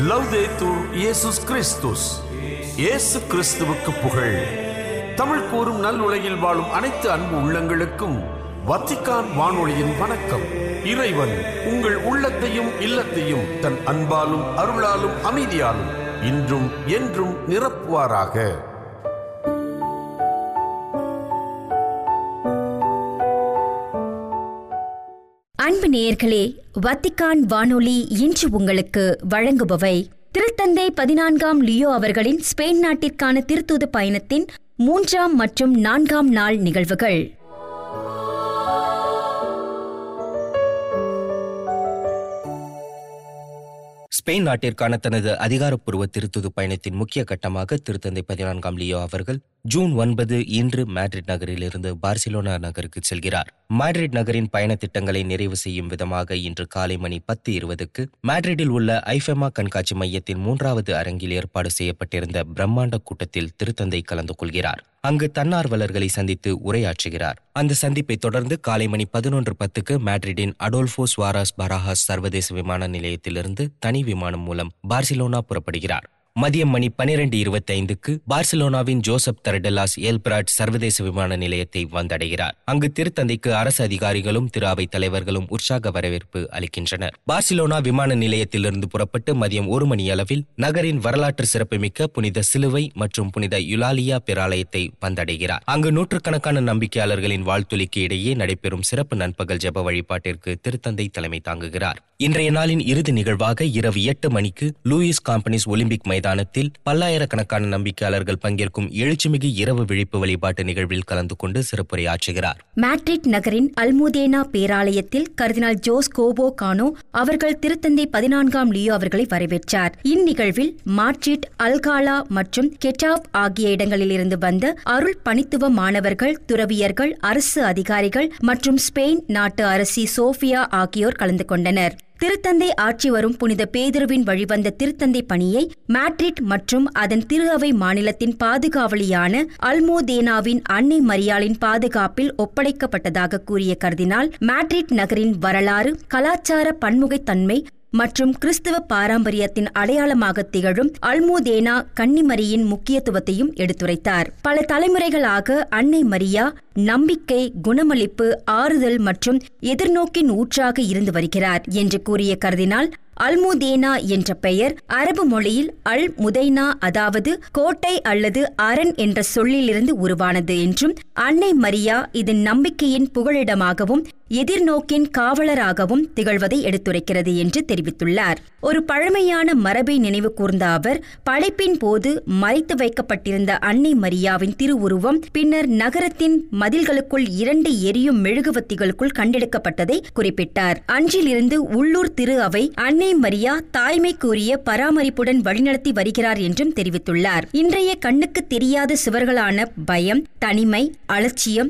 லவ்தேத்தூர் இயேசுஸ் கிறிஸ்துஸ் இயேசு கிறிஸ்துவுக்கு புகழ் தமிழ் கூறும் நல் உலகில் வாழும் அனைத்து அன்பு உள்ளங்களுக்கும் வத்திக்கான் வானொலியின் வணக்கம் இறைவன் உங்கள் உள்ளத்தையும் இல்லத்தையும் தன் அன்பாலும் அருளாலும் அமைதியாலும் இன்றும் என்றும் நிரப்புவாராக அன்பு நேயர்களே வத்திக்கான் வானொலி இன்று உங்களுக்கு வழங்குபவை திருத்தந்தை பதினான்காம் லியோ அவர்களின் ஸ்பெயின் நாட்டிற்கான திருத்தூது பயணத்தின் மூன்றாம் மற்றும் நான்காம் நாள் நிகழ்வுகள் ஸ்பெயின் நாட்டிற்கான தனது அதிகாரப்பூர்வ திருத்துது பயணத்தின் முக்கிய கட்டமாக திருத்தந்தை பதினான்காம் லியோ அவர்கள் ஜூன் ஒன்பது இன்று மேட்ரிட் நகரிலிருந்து பார்சிலோனா நகருக்கு செல்கிறார் மேட்ரிட் நகரின் பயண திட்டங்களை நிறைவு செய்யும் விதமாக இன்று காலை மணி பத்து இருபதுக்கு மேட்ரிடில் உள்ள ஐஃபெமா கண்காட்சி மையத்தின் மூன்றாவது அரங்கில் ஏற்பாடு செய்யப்பட்டிருந்த பிரம்மாண்ட கூட்டத்தில் திருத்தந்தை கலந்து கொள்கிறார் அங்கு தன்னார்வலர்களை சந்தித்து உரையாற்றுகிறார் அந்த சந்திப்பை தொடர்ந்து காலை மணி பதினொன்று பத்துக்கு மேட்ரிடின் அடோல்போ சுவாராஸ் பராஹாஸ் சர்வதேச விமான நிலையத்திலிருந்து தனி விமானம் மூலம் பார்சிலோனா புறப்படுகிறார் மதியம் மணி பனிரெண்டு இருபத்தி ஐந்துக்கு பார்சிலோனாவின் ஜோசப் தர்டெல்லாஸ் ஏல்பிராட் சர்வதேச விமான நிலையத்தை வந்தடைகிறார் அங்கு திருத்தந்தைக்கு அரசு அதிகாரிகளும் திரு அவை தலைவர்களும் உற்சாக வரவேற்பு அளிக்கின்றனர் பார்சிலோனா விமான நிலையத்திலிருந்து புறப்பட்டு மதியம் ஒரு மணி அளவில் நகரின் வரலாற்று சிறப்புமிக்க புனித சிலுவை மற்றும் புனித யுலாலியா பேராலயத்தை வந்தடைகிறார் அங்கு நூற்றுக்கணக்கான நம்பிக்கையாளர்களின் வாழ்த்துளிக்கு இடையே நடைபெறும் சிறப்பு நண்பகல் ஜெப வழிபாட்டிற்கு திருத்தந்தை தலைமை தாங்குகிறார் இன்றைய நாளின் இறுதி நிகழ்வாக இரவு எட்டு மணிக்கு லூயிஸ் காம்பனிஸ் ஒலிம்பிக் மைதானத்தில் பல்லாயிரக்கணக்கான நம்பிக்கையாளர்கள் பங்கேற்கும் எழுச்சிமிகு இரவு விழிப்பு வழிபாட்டு நிகழ்வில் கலந்து கொண்டு சிறப்புரையாற்றுகிறார் மேட்ரிட் நகரின் அல்முதேனா பேராலயத்தில் கர்தினால் ஜோஸ் கோபோ கானோ அவர்கள் திருத்தந்தை பதினான்காம் லியோ அவர்களை வரவேற்றார் இந்நிகழ்வில் மாட்ரிட் அல்காலா மற்றும் கெட்டாப் ஆகிய இடங்களிலிருந்து வந்த அருள் பணித்துவ மாணவர்கள் துறவியர்கள் அரசு அதிகாரிகள் மற்றும் ஸ்பெயின் நாட்டு அரசி சோஃபியா ஆகியோர் கலந்து கொண்டனர் திருத்தந்தை ஆட்சி வரும் புனித பேதுருவின் வழிவந்த திருத்தந்தை பணியை மேட்ரிட் மற்றும் அதன் திரு அவை மாநிலத்தின் பாதுகாவலியான அல்மோதேனாவின் அன்னை மரியாளின் பாதுகாப்பில் ஒப்படைக்கப்பட்டதாக கூறிய கர்தினால் மேட்ரிட் நகரின் வரலாறு கலாச்சார பன்முகைத்தன்மை மற்றும் கிறிஸ்துவ பாரம்பரியத்தின் அடையாளமாக திகழும் அல்மோதேனா கன்னிமரியின் முக்கியத்துவத்தையும் எடுத்துரைத்தார் பல தலைமுறைகளாக அன்னை மரியா நம்பிக்கை குணமளிப்பு ஆறுதல் மற்றும் எதிர்நோக்கின் ஊற்றாக இருந்து வருகிறார் என்று கூறிய கர்தினால் அல்முதேனா என்ற பெயர் அரபு மொழியில் அல் முதைனா அதாவது கோட்டை அல்லது அரண் என்ற சொல்லிலிருந்து உருவானது என்றும் அன்னை மரியா இது நம்பிக்கையின் புகழிடமாகவும் எதிர்நோக்கின் காவலராகவும் திகழ்வதை எடுத்துரைக்கிறது என்று தெரிவித்துள்ளார் ஒரு பழமையான மரபை நினைவு கூர்ந்த அவர் படைப்பின் போது மறைத்து வைக்கப்பட்டிருந்த அன்னை மரியாவின் திருவுருவம் பின்னர் நகரத்தின் மதில்களுக்குள் இரண்டு எரியும் மெழுகுவத்திகளுக்குள் கண்டெடுக்கப்பட்டதை குறிப்பிட்டார் அன்றிலிருந்து உள்ளூர் திரு அவை அன்னை மரியா தாய்மைக்குரிய பராமரிப்புடன் வழிநடத்தி வருகிறார் என்றும் தெரிவித்துள்ளார் இன்றைய கண்ணுக்கு தெரியாத சுவர்களான பயம் தனிமை அலட்சியம்